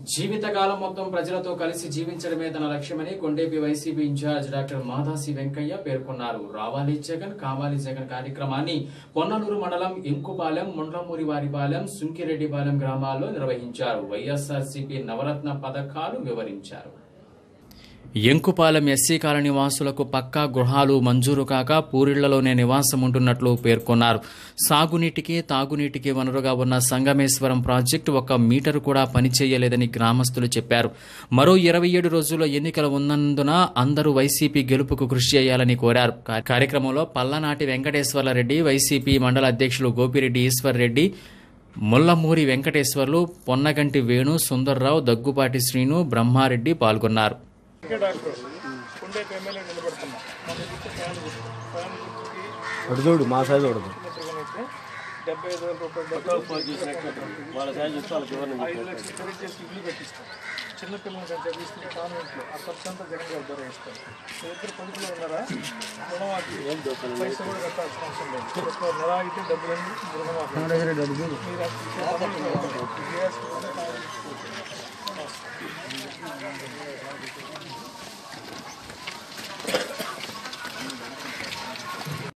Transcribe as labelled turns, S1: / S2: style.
S1: జీవితకాలం మొత్తం ప్రజలతో కలిసి జీవించడమే తన లక్ష్యమని Kondepi YCP incharge doctor Madasi Venkaiah పేర్కొన్నారు రావాలి జగన్ కావాలి జగన్ కార్యక్రమాన్ని పొన్నలూరు మండలం ఇంకుపాలెం ముండ్లమూరి వారిపాలెం సుంకిరెడ్డిపాలెం గ్రామాల్లో నిర్వహించారు వైఎస్ఆర్సీపీ నవరత్న పథకాలు వివరించారు ఎంకుపాలెం ఎస్సీ కాలనీ వాసులకు పక్కా గృహాలు మంజూరు కాక పూరిళ్లలోనే నివాసం ఉంటున్నట్లు పేర్కొన్నారు సాగునీటికి తాగునీటికి వనరుగా ఉన్న సంగమేశ్వరం ప్రాజెక్టు ఒక మీటరు కూడా పనిచేయలేదని గ్రామస్తులు చెప్పారు మరో ఇరవై ఏడు రోజుల్లో ఎన్నికలు ఉన్నందున అందరూ వైసీపీ గెలుపుకు కృషి చేయాలని కోరారు కా- కార్యక్రమంలో పల్లనాటి వెంకటేశ్వర్లరెడ్డి వైసీపీ మండల అధ్యక్షులు గోపిరెడ్డి ఈశ్వర్ రెడ్డి ముల్లమూరి వెంకటేశ్వర్లు పొన్నగంటి వేణు సుందర్రావు దగ్గుపాటి శ్రీను బ్రహ్మారెడ్డి పాల్గొన్నారు
S2: ఓకే డాక్టర్ ఉండే ఎమ్మెల్యే నిలబడుతున్నా మన గుర్తు ఫ్యాన్ గుర్తు ఫ్యాన్ గుర్తుకి
S3: అటు చూడు మా సైజ్ చూడదు
S2: ముఖ్యమంత్రి డెబ్బై ఐదు వేల రూపాయలు
S3: వాళ్ళ సైజ్ చూస్తే వాళ్ళకి ఎవరిని
S2: ఐదు లక్షలు ఖరీదు చేసి ఇల్లు కట్టిస్తాం చిన్న పిల్లలు కంటే తీసుకుని కాన్వెంట్లో ఆ ఖర్చు అంతా జగన్ గారు ద్వారా ఇస్తారు మీ ఇద్దరు కొడుకులు ఉన్నారా రుణమాఫీ పైసా కూడా కట్టాల్సిన అవసరం లేదు ఒక్క నెల అయితే డబ్బులన్నీ రుణమాఫీ మీరు ఇచ్చే పనులు గ్యాస్ కూడా